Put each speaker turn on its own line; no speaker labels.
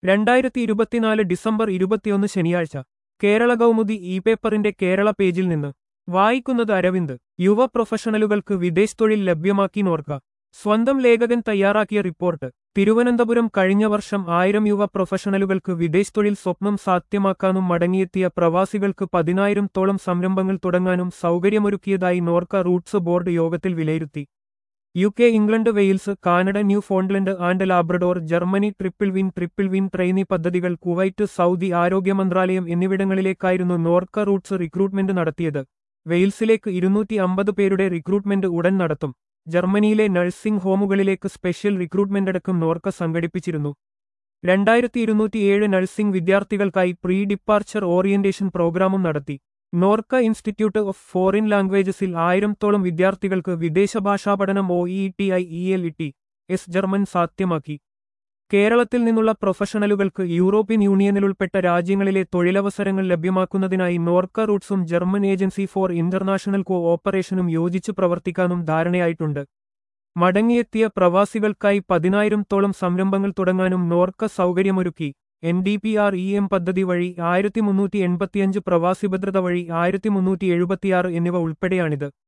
രണ്ടായിരത്തി ഇരുപത്തിനാല് ഡിസംബർ ഇരുപത്തിയൊന്ന് ശനിയാഴ്ച കേരള കൗമുദി ഇ പേപ്പറിന്റെ കേരള പേജിൽ നിന്ന് വായിക്കുന്നത് അരവിന്ദ് യുവ പ്രൊഫഷണലുകൾക്ക് വിദേശ തൊഴിൽ ലഭ്യമാക്കി നോർക്ക സ്വന്തം ലേഖകൻ തയ്യാറാക്കിയ റിപ്പോർട്ട് തിരുവനന്തപുരം കഴിഞ്ഞ വർഷം ആയിരം യുവ പ്രൊഫഷണലുകൾക്ക് വിദേശ തൊഴിൽ സ്വപ്നം സാധ്യമാക്കാനും മടങ്ങിയെത്തിയ പ്രവാസികൾക്ക് പതിനായിരത്തോളം സംരംഭങ്ങൾ തുടങ്ങാനും സൗകര്യമൊരുക്കിയതായി നോർക്ക റൂട്ട്സ് ബോർഡ് യോഗത്തിൽ വിലയിരുത്തി U K England Wales Canada Newfoundland and Labrador Germany triple win triple win trainee പദ്ധതികൾ കുവൈറ്റ് സൗദി ആരോഗ്യ മന്ത്രാലയം എന്നിവിടങ്ങളിലേക്കായിരുന്നു നോർക്ക റൂട്ട്സ് റിക്രൂട്ട്മെന്റ് നടത്തിയത് വെയിൽസിലേക്ക് ഇരുന്നൂറ്റി അമ്പത് പേരുടെ റിക്രൂട്ട്മെന്റ് ഉടൻ നടത്തും ജർമ്മനിയിലെ നഴ്സിംഗ് ഹോമുകളിലേക്ക് സ്പെഷ്യൽ റിക്രൂട്ട്മെന്റ് അടക്കം നോർക്ക സംഘടിപ്പിച്ചിരുന്നു രണ്ടായിരത്തി ഇരുന്നൂറ്റിയേഴ് നഴ്സിംഗ് വിദ്യാർത്ഥികൾക്കായി പ്രീ ഡിപ്പാർച്ചർ ഓറിയന്റേഷൻ പ്രോഗ്രാമും നടത്തി നോർക്ക ഇൻസ്റ്റിറ്റ്യൂട്ട് ഓഫ് ഫോറിൻ ലാംഗ്വേജസിൽ ആയിരത്തോളം വിദ്യാർത്ഥികൾക്ക് വിദേശ ഭാഷാ പഠനം O E T I E L T S എസ് ജർമ്മൻ സാധ്യമാക്കി കേരളത്തിൽ നിന്നുള്ള പ്രൊഫഷണലുകൾക്ക് യൂറോപ്യൻ യൂണിയനിലുൾപ്പെട്ട രാജ്യങ്ങളിലെ തൊഴിലവസരങ്ങൾ ലഭ്യമാക്കുന്നതിനായി നോർക്ക റൂട്ട്സും ജർമ്മൻ ഏജൻസി ഫോർ ഇന്റർനാഷണൽ കോ ഓപ്പറേഷനും യോജിച്ചു പ്രവർത്തിക്കാനും ധാരണയായിട്ടുണ്ട് മടങ്ങിയെത്തിയ പ്രവാസികൾക്കായി പതിനായിരത്തോളം സംരംഭങ്ങൾ തുടങ്ങാനും നോർക്ക സൗകര്യമൊരുക്കി N D P R E M പദ്ധതി വഴി ആയിരത്തി മുന്നൂറ്റി എൺപത്തിയഞ്ച് പ്രവാസി ഭദ്രത വഴി ആയിരത്തി മുന്നൂറ്റി എഴുപത്തിയാറ് എന്നിവ ഉൾപ്പെടെയാണിത്